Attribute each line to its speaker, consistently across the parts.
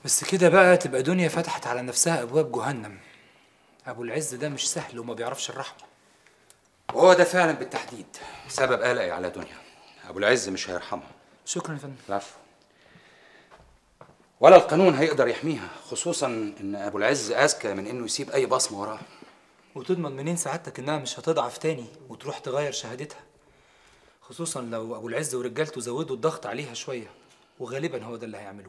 Speaker 1: بس كده بقى تبقى دنيا فتحت على نفسها ابواب جهنم ابو العز ده مش سهل وما بيعرفش الرحمه
Speaker 2: وهو ده فعلا بالتحديد سبب قلقي على دنيا ابو العز مش هيرحمها
Speaker 1: شكرا يا فندم
Speaker 2: العفو ولا القانون هيقدر يحميها خصوصا ان ابو العز اذكى من انه يسيب اي بصمه وراه
Speaker 1: وتضمن منين سعادتك انها مش هتضعف تاني وتروح تغير شهادتها خصوصا لو ابو العز ورجالته زودوا الضغط عليها شويه وغالبا هو ده اللي هيعملوه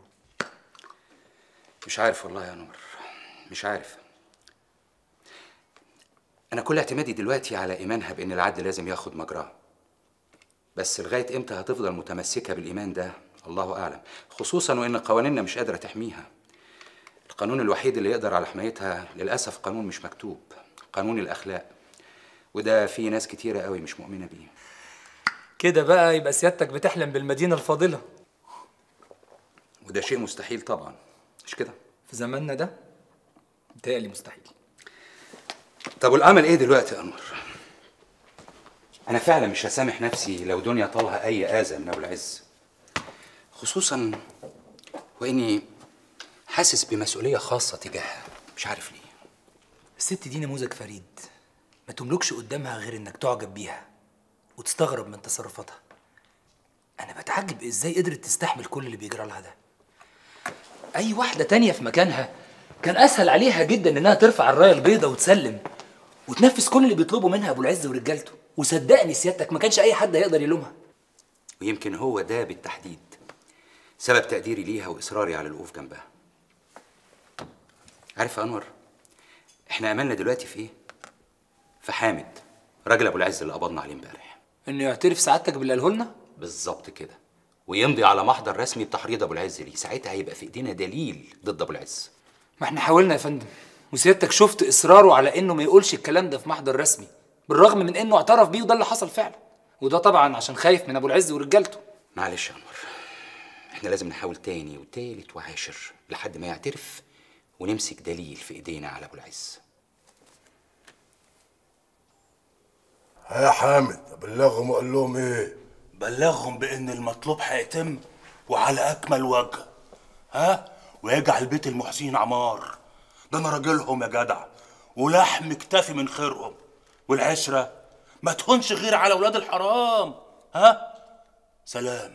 Speaker 2: مش عارف والله يا نور مش عارف انا كل اعتمادي دلوقتي على ايمانها بان العدل لازم ياخد مجراه بس لغايه امتى هتفضل متمسكه بالايمان ده الله اعلم خصوصا وان قوانيننا مش قادره تحميها القانون الوحيد اللي يقدر على حمايتها للاسف قانون مش مكتوب قانون الاخلاق وده في ناس كتيره قوي مش مؤمنه بيه
Speaker 1: كده بقى يبقى سيادتك بتحلم بالمدينه الفاضله
Speaker 2: وده شيء مستحيل طبعا مش كده
Speaker 1: في زماننا ده متهيألي مستحيل
Speaker 2: طب والامل ايه دلوقتي يا انور انا فعلا مش هسامح نفسي لو دنيا طالها اي اذى من ابو العز خصوصا واني حاسس بمسؤوليه خاصه تجاهها مش عارف ليه
Speaker 1: الست دي نموذج فريد ما تملكش قدامها غير انك تعجب بيها وتستغرب من تصرفاتها انا بتعجب ازاي قدرت تستحمل كل اللي بيجرى لها ده اي واحده تانية في مكانها كان اسهل عليها جدا انها ترفع الرايه البيضاء وتسلم وتنفذ كل اللي بيطلبه منها ابو العز ورجالته وصدقني سيادتك ما كانش اي حد هيقدر يلومها
Speaker 2: ويمكن هو ده بالتحديد سبب تقديري ليها واصراري على الوقوف جنبها عارف يا انور احنا املنا دلوقتي في ايه في حامد راجل ابو العز اللي قبضنا عليه امبارح
Speaker 1: انه يعترف سعادتك باللي قاله لنا
Speaker 2: بالظبط كده ويمضي على محضر رسمي بتحريض ابو العز ليه ساعتها هيبقى في ايدينا دليل ضد ابو العز
Speaker 1: ما احنا حاولنا يا فندم وسيادتك شفت اصراره على انه ما يقولش الكلام ده في محضر رسمي بالرغم من انه اعترف بيه وده اللي حصل فعلا وده طبعا عشان خايف من ابو العز ورجالته
Speaker 2: معلش يا انور احنا لازم نحاول تاني وتالت وعاشر لحد ما يعترف ونمسك دليل في ايدينا على ابو العز
Speaker 3: يا حامد ابلغهم وقال لهم ايه
Speaker 4: بلغهم بان المطلوب هيتم وعلى اكمل وجه ها ويجعل بيت المحسنين عمار ده انا راجلهم يا جدع ولحم كتافي من خيرهم والعشره ما تهونش غير على ولاد الحرام ها سلام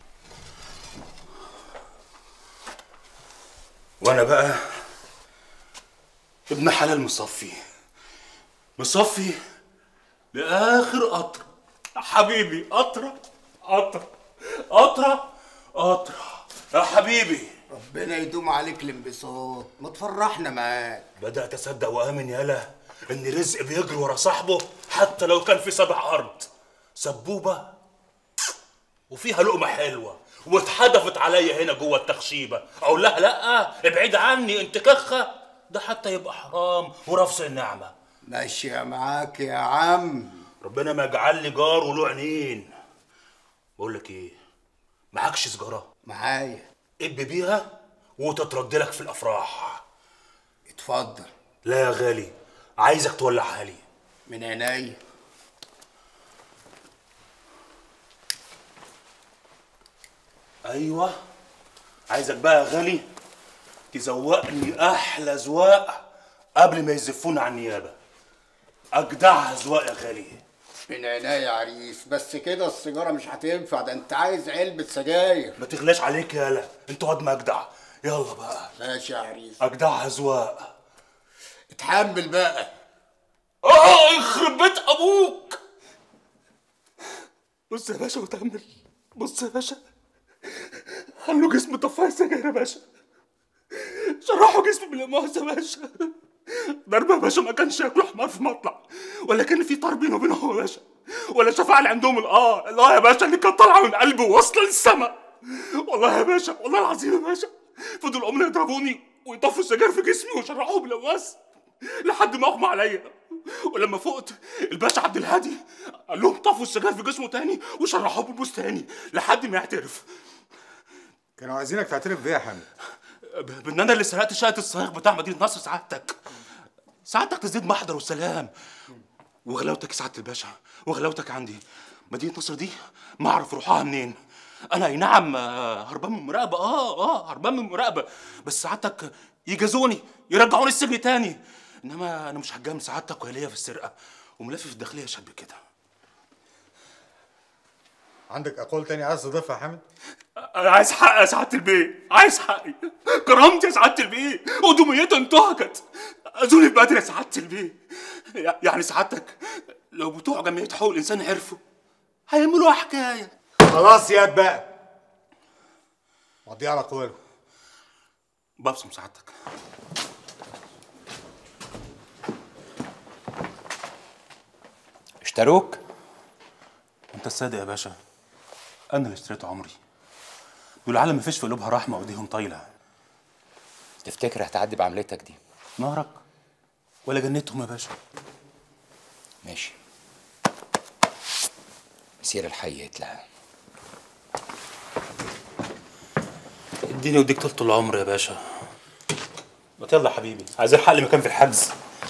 Speaker 4: وانا بقى ابن حلال مصفي مصفي لاخر قطره حبيبي قطره قطره قطره قطره يا حبيبي
Speaker 5: ربنا يدوم عليك الانبساط ما تفرحنا معاك
Speaker 4: بدات اصدق وامن يالا ان رزق بيجري ورا صاحبه حتى لو كان في سبع ارض سبوبه وفيها لقمه حلوه واتحدفت عليا هنا جوه التخشيبه اقول لها لا ابعد عني انت كخه ده حتى يبقى حرام ورفض النعمه
Speaker 5: ماشية معاك يا عم
Speaker 4: ربنا ما يجعل لي جار وله عينين بقول لك ايه معكش سجاره
Speaker 5: معايا
Speaker 4: اب بيها وتترد لك في الافراح
Speaker 5: اتفضل
Speaker 4: لا يا غالي عايزك تولعها لي
Speaker 5: من عينيا
Speaker 4: ايوه عايزك بقى يا غالي تزوقني احلى زواق قبل ما يزفونا على النيابه اجدعها زواق يا غالي
Speaker 5: من عينيا يا عريس بس كده السيجارة مش هتنفع ده انت عايز علبة سجاير
Speaker 4: ما تغلاش عليك يالا انت واد مجدع يلا بقى
Speaker 5: ماشي يا عريس
Speaker 4: اجدعها زواق
Speaker 5: اتحمل بقى
Speaker 4: اه يخرب بيت ابوك بص يا باشا وتأمل بص يا باشا خلوا جسمي طفايه سجاير يا باشا شرحوا جسمي بالمؤاخذة يا باشا ضرب يا باشا ما كانش ياكلوا حمار في مطلع ولا كان في طار بينه وبينهم يا باشا ولا شفاعة اللي عندهم الاه الاه يا باشا اللي كانت طالعه من قلبي واصله للسما والله يا باشا والله العظيم يا باشا فضلوا امنا يضربوني ويطفوا السجاير في جسمي ويشرحوه بالقواس لحد ما اغمى عليا ولما فقت الباشا عبد الهادي قال لهم طفوا السجاير في جسمه تاني وشرحوه بالبوس تاني لحد ما يعترف
Speaker 6: كانوا عايزينك تعترف بيها يا حامد
Speaker 4: ب- بان انا اللي سرقت شقه الصايغ بتاع مدينه نصر سعادتك سعادتك تزيد محضر والسلام وغلاوتك يا سعاده الباشا وغلاوتك عندي مدينه نصر دي ما اعرف روحها منين انا اي نعم آه، هربان من المراقبه اه اه هربان من المراقبه بس سعادتك يجازوني يرجعوني السجن تاني انما انا مش هتجامل سعادتك وهي ليا في السرقه وملف في الداخليه شاب كده
Speaker 6: عندك اقوال تاني عايز تضيفها يا حامد
Speaker 4: انا عايز حق يا سعاده البيه عايز حقي كرامتي يا سعاده البيه ودميتي انتهكت اذوني في بدري يا سعاده البيه يع- يعني سعادتك لو بتوع جمعيه حقوق الانسان عرفوا هيعملوا حكايه
Speaker 6: خلاص يا بقى مضي على اقواله
Speaker 4: ببصم سعادتك
Speaker 2: اشتروك
Speaker 4: انت الصادق يا باشا انا اللي اشتريت عمري دول العالم مفيش في قلوبها رحمه وايديهم طايله
Speaker 2: تفتكر هتعدي بعملتك دي
Speaker 4: نارك ولا جنتهم يا باشا
Speaker 2: ماشي مسير الحي يتلهى
Speaker 4: اديني وديك طول العمر يا باشا ما يلا يا حبيبي عايزين حق مكان في الحجز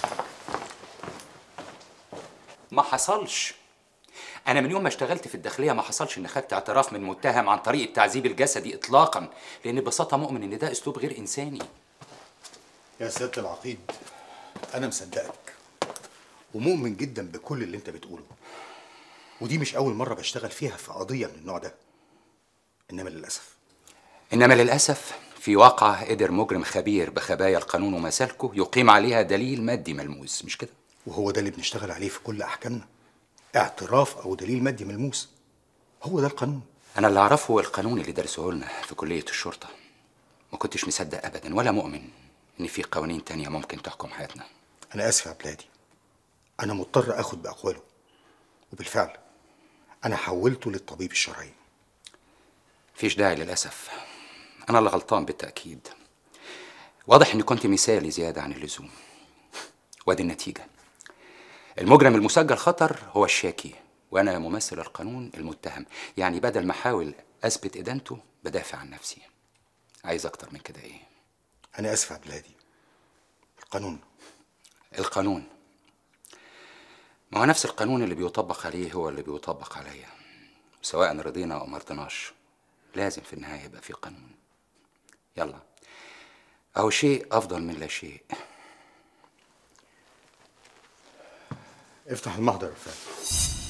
Speaker 2: ما حصلش انا من يوم ما اشتغلت في الداخليه ما حصلش ان خدت اعتراف من متهم عن طريق التعذيب الجسدي اطلاقا لان ببساطه مؤمن ان ده اسلوب غير انساني
Speaker 6: يا سيادة العقيد أنا مصدقك ومؤمن جدا بكل اللي أنت بتقوله ودي مش أول مرة بشتغل فيها في قضية من النوع ده إنما للأسف
Speaker 2: انما للاسف في واقعه قدر مجرم خبير بخبايا القانون ومسالكه يقيم عليها دليل مادي ملموس مش كده
Speaker 6: وهو ده اللي بنشتغل عليه في كل أحكامنا اعتراف أو دليل مادي ملموس هو ده القانون
Speaker 2: انا اللي اعرفه القانون اللي درسوه لنا في كليه الشرطه ما كنتش مصدق ابدا ولا مؤمن ان في قوانين تانية ممكن تحكم حياتنا
Speaker 6: أنا آسف يا بلادي أنا مضطر آخد بأقواله وبالفعل أنا حولته للطبيب الشرعي
Speaker 2: فيش داعي للأسف أنا اللي غلطان بالتأكيد واضح إني كنت مثالي زيادة عن اللزوم وادي النتيجة المجرم المسجل خطر هو الشاكي وأنا ممثل القانون المتهم يعني بدل ما أحاول أثبت إدانته بدافع عن نفسي عايز أكتر من كده إيه
Speaker 6: أنا آسف يا بلادي القانون
Speaker 2: القانون ما هو نفس القانون اللي بيطبق عليه هو اللي بيطبق عليا سواء رضينا أو مرضناش لازم في النهاية يبقى في قانون يلا أهو شيء أفضل من لا شيء
Speaker 6: افتح المحضر يا فندم